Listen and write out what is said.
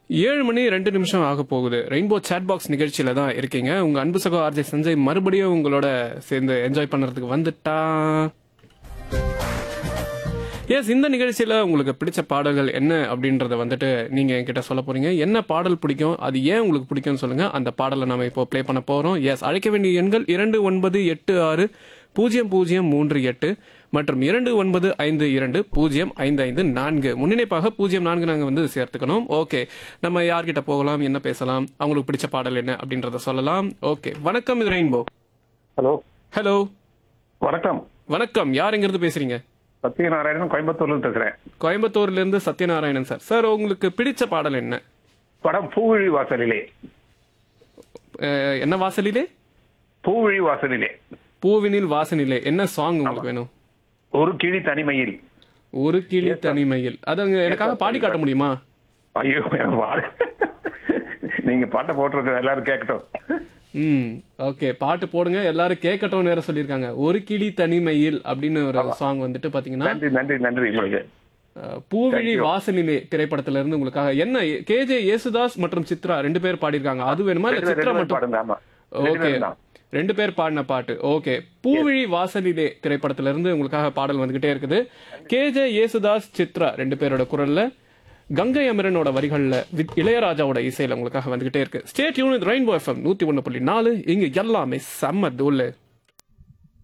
ஏழு மணி ரெண்டு நிமிஷம் ஆக போகுது ரெயின்போ சேட் பாக்ஸ் நிகழ்ச்சியில தான் இருக்கீங்க உங்க அன்பு சகோ ஆர்ஜே சஞ்சய் மறுபடியும் உங்களோட சேர்ந்து என்ஜாய் பண்றதுக்கு வந்துட்டா எஸ் இந்த நிகழ்ச்சியில உங்களுக்கு பிடிச்ச பாடல்கள் என்ன அப்படின்றத வந்துட்டு நீங்க என்கிட்ட சொல்ல போறீங்க என்ன பாடல் பிடிக்கும் அது ஏன் உங்களுக்கு பிடிக்கும்னு சொல்லுங்க அந்த பாடலை நம்ம இப்போ ப்ளே பண்ண போறோம் எஸ் அழைக்க வேண்டிய எண்கள் இரண்டு ஒன்பது எட்டு ஆறு பூஜ்ஜியம் பூஜ்ஜியம் மூன்று எட்டு மற்றும் இரண்டு ஒன்பது ஐந்து இரண்டு பூஜ்ஜியம் ஐந்து ஐந்து நான்கு முன்னிணைப்பாக பூஜ்ஜியம் நான்கு நாங்கள் வந்து சேர்த்துக்கணும் ஓகே நம்ம யார்கிட்ட போகலாம் என்ன பேசலாம் அவங்களுக்கு பிடிச்ச பாடல் என்ன அப்படின்றத சொல்லலாம் ஓகே வணக்கம் இது ரெயின்போ ஹலோ ஹலோ வணக்கம் வணக்கம் யார் எங்கிருந்து பேசுறீங்க சத்யநாராயணன் கோயம்புத்தூர்ல இருந்து பேசுறேன் கோயம்புத்தூர்ல இருந்து சத்யநாராயணன் சார் சார் உங்களுக்கு பிடிச்ச பாடல் என்ன படம் பூவிழி வாசலிலே அஹ், என்ன வாசலிலே பூவிழி வாசலிலே பூவினில் வாசனிலே என்ன சாங் உங்களுக்கு வேணும் ஒரு கிளி தனிமையில் ஒரு கிளி தனிமையில் அது அங்க எனக்காக பாடி காட்ட முடியுமா ஐயோ எனக்கு பாடு நீங்க பாட்டை போட்டிருக்க எல்லாரும் கேட்கட்டும் ம் ஓகே பாட்டு போடுங்க எல்லாரும் கேட்கட்டும் நேரம் சொல்லியிருக்காங்க ஒரு கிளி தனிமையில் அப்படின்னு ஒரு சாங் வந்துட்டு பாத்தீங்கன்னா நன்றி நன்றி நன்றி உங்களுக்கு அஹ், பூவிழி வாசனிலே திரைப்படத்துல இருந்து உங்களுக்காக என்ன கேஜே யேசுதாஸ் மற்றும் சித்ரா ரெண்டு பேர் பாடியிருக்காங்க அது வேணுமா இல்ல ரெண்டு சித்ரா பேரும் மட்டும் பாடுங்க ஆமா ரெண்டு ஓகே பேரும் தான். ரெண்டு பேர் பாடின பாட்டு ஓகே பூவிழி வாசலிலே திரைப்படத்துல இருந்து உங்களுக்காக பாடல் வந்துகிட்டே இருக்குது கேஜே யேசுதாஸ் சித்ரா ரெண்டு பேரோட குரல்ல கங்கை அமரனோட வரிகள்ல வித் இளையராஜாவோட இசையில உங்களுக்காக வந்துகிட்டே இருக்கு ஸ்டேட் யூனிட் ரெயின்போ எஃப்எம் நூத்தி ஒண்ணு புள்ளி நாலு இங்க எல்லாமே செம்ம தூள்